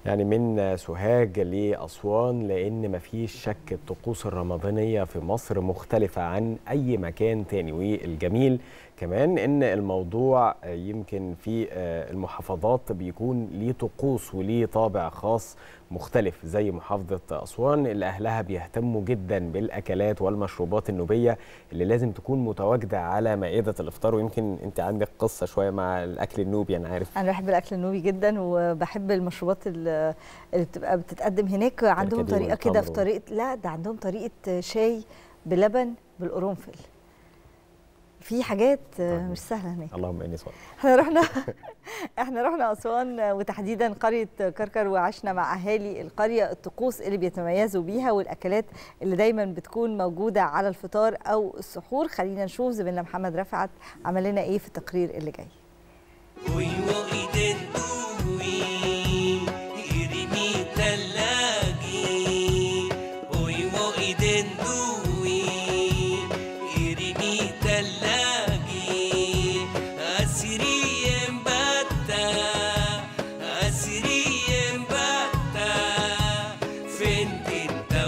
يعني من سوهاج لأسوان لأن مفيش شك الطقوس الرمضانية في مصر مختلفة عن أي مكان تاني والجميل كمان ان الموضوع يمكن في المحافظات بيكون ليه طقوس وليه طابع خاص مختلف زي محافظة أسوان اللي أهلها بيهتموا جدا بالأكلات والمشروبات النوبية اللي لازم تكون متواجدة على مائدة الإفطار ويمكن أنت عندك قصة شوية مع الأكل النوبي أنا عارف انا بحب الاكل النوبي جدا وبحب المشروبات اللي اللي بتبقى بتتقدم هناك عندهم الكركديه طريقه كده في والتمر. طريقه لا ده عندهم طريقه شاي بلبن بالقرنفل في حاجات مش سهله هناك اللهم إني صادق احنا رحنا احنا رحنا اسوان وتحديدا قريه كركر وعشنا مع اهالي القريه الطقوس اللي بيتميزوا بيها والاكلات اللي دايما بتكون موجوده على الفطار او السحور خلينا نشوف زميلنا محمد رفعت عمل لنا ايه في التقرير اللي جاي Oigo identui, irimi talagi. Oigo identui, irimi talagi. Asiri embata, asiri embata. Fentin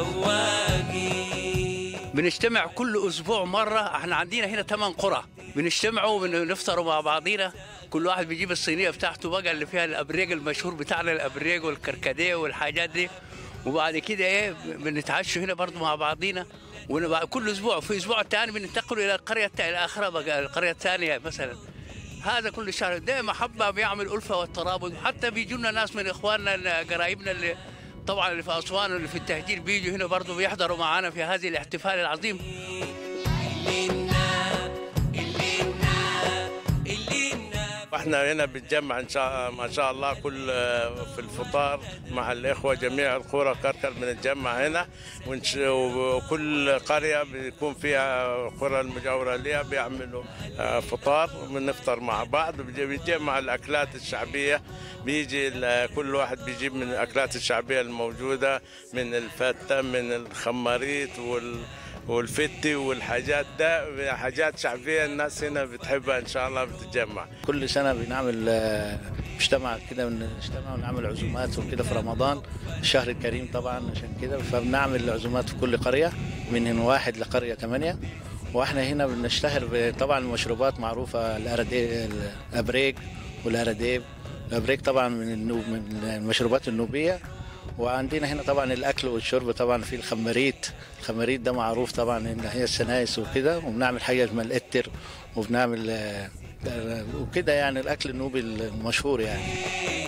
tawagi. بنجتمع كل اسبوع مره احنا عندنا هنا ثمان قرى بنجتمعوا ونفطروا مع بعضينا كل واحد بيجيب الصينيه بتاعته بقى اللي فيها الابريق المشهور بتاعنا الابريق والكركديه والحاجات دي وبعد كده ايه بنتعشوا هنا برضو مع بعضينا وكل اسبوع في اسبوع تاني بننتقل الى القريه التا- الاخرى بقى القريه الثانيه مثلا هذا كل شهر ده محبه بيعمل الفه والترابط حتى بيجوا لنا ناس من اخواننا اللي- قرايبنا اللي طبعا اللي في اسوان واللي في التهجير بيجوا هنا برضه بيحضروا معنا في هذه الاحتفال العظيم احنا هنا بنتجمع ان شاء ما شاء الله كل في الفطار مع الاخوه جميع القرى كركر بنتجمع هنا ونش- وكل قريه بيكون فيها قرى المجاوره ليها بيعملوا آه، فطار بنفطر مع بعض بيجي- بيجمع الاكلات الشعبيه بيجي ال- كل واحد بيجيب من الاكلات الشعبيه الموجوده من الفته من الخماريت وال والفتي والحاجات ده حاجات شعبيه الناس هنا بتحبها ان شاء الله بتتجمع كل سنة بنعمل آه، مجتمع كده بنجتمع ونعمل عزومات وكده في رمضان الشهر الكريم طبعا عشان كده فبنعمل عزومات في كل قرية من واحد لقرية ثمانية واحنا هنا بنشتهر ب- طبعا المشروبات معروفة الأردي الأبريق والأرديب الأبريق طبعا من النوب من المشروبات النوبية وعندنا هنا طبعا الاكل والشرب طبعا في الخماريت الخماريت ده معروف طبعا ان هي السنايس وكده وبنعمل حاجه اسمها الاتر وبنعمل آه، آه، وكده يعني الاكل النوبي المشهور يعني